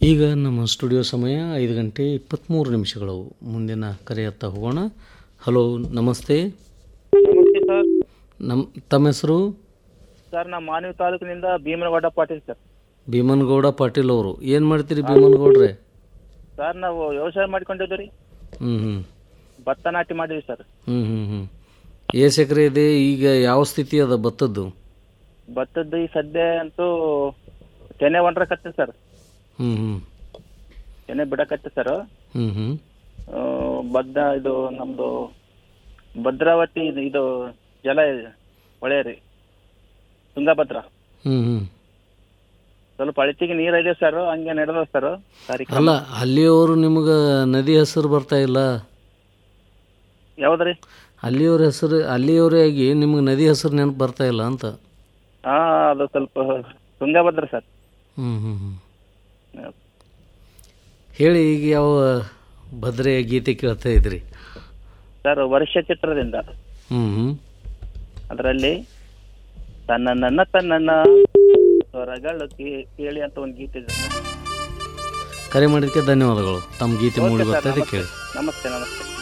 ಈಗ ನಮ್ಮ ಸ್ಟುಡಿಯೋ ಸಮಯ ಐದು ಗಂಟೆ ಇಪ್ಪತ್ತ್ಮೂರು ನಿಮಿಷಗಳು ಮುಂದಿನ ಕರೆಯತ್ತ ಹೋಗೋಣ ಹಲೋ ನಮಸ್ತೆ ನಮಸ್ತೆ ಸರ್ ನಮ್ಮ ತಮ್ಮ ಹೆಸರು ಸರ್ ನಾ ಮಾನವಿ ತಾಲೂಕಿನಿಂದ ಭೀಮನಗೌಡ ಪಾಟೀಲ್ ಸರ್ ಭೀಮನಗೌಡ ಪಾಟೀಲ್ ಅವರು ಏನು ಮಾಡ್ತೀರಿ ಭೀಮನಗೌಡ್ರೆ ಸರ್ ನಾವು ವ್ಯವಸಾಯ ಮಾಡ್ಕೊಂಡಿದ್ದೀವಿ ರೀ ಹ್ಞೂ ಹ್ಞೂ ಭತ್ತ ನಾಟಿ ಮಾಡಿದ್ವಿ ಸರ್ ಹ್ಞೂ ಹ್ಞೂ ಹ್ಞೂ ಏಸ್ ಎಕರೆ ಇದೆ ಈಗ ಯಾವ ಸ್ಥಿತಿ ಅದ ಭತ್ತದ್ದು ಭತ್ತದ್ದು ಈ ಸದ್ಯ ಅಂತೂ ತೆನೆ ಒಂಡ್ರಕತ್ತೆ ಸರ್ ಹ್ಞೂ ಹ್ಞೂ ತೆನೆ ಬಿಡಕತ್ತೆ ಸರ್ ಹ್ಞೂ ಹ್ಞೂ ಬದ್ದ ಇದು ನಮ್ಮದು ಭದ್ರಾವತಿ ಇದು ಇದು ಜಲ ಇದೆ, ಹೊಳೆ ರೀ ತುಂಗಭದ್ರಾ ಹ್ಞೂ ಹ್ಞೂ ಸ್ವಲ್ಪ ಅಳತಿಗೆ ನೀರು ಇದೆ ಸರ್ ಹಂಗೆ ನಡೆದ ಸರ್ ಕಾರ್ಯಕ್ರಮ ಅಲ್ಲ ಅಲ್ಲಿಯವರು ನಿಮಗೆ ನದಿ ಹೆಸರು ಬರ್ತಾ ಇಲ್ಲ ಯಾವ್ದ್ರಿ ಅಲ್ಲಿಯವ್ರ ಹೆಸರು ಅಲ್ಲಿಯವರೇ ಆಗಿ ನಿಮಗೆ ನದಿ ಹೆಸರು ನೆನಪು ಬರ್ತಾ ಇಲ್ಲ ಅಂತ ಹಾ ಅದು ಸ್ವಲ್ಪ ತುಂಗಭದ್ರಾ ಸರ್ ಹ್ಞೂ ಹ್ಞೂ ಹ್ಞೂ ಹೇಳಿ ಈಗ ಯಾವ ಭದ್ರೆಯ ಗೀತೆ ಕೇಳ್ತಾ ಇದ್ರಿ ಸರ್ ವರ್ಷ ಚಿತ್ರದಿಂದ ಹ್ಞೂ ಹ್ಞೂ ಅದರಲ್ಲಿ ತನ್ನ ನನ್ನ ತನ್ನನ್ನ ಸ್ವರಗಳು ಕೇ- ಕೇಳಿ ಅಂತ ಒಂದು ಗೀತೆ ಇದೆ ಸರ್. ಕರೆ ಮಾಡಿದ್ದಕ್ಕೆ ಧನ್ಯವಾದಗಳು ತಮ್ಮ ಗೀತೆ ಓಕೆ ಮೂಡಿ ಸರ್, ಬರ್ತಾ ಇದೆ ನಮಸ್ತೆ. ಕೇಳಿ ನಮಸ್ತೆ ನಮಸ್ತೆ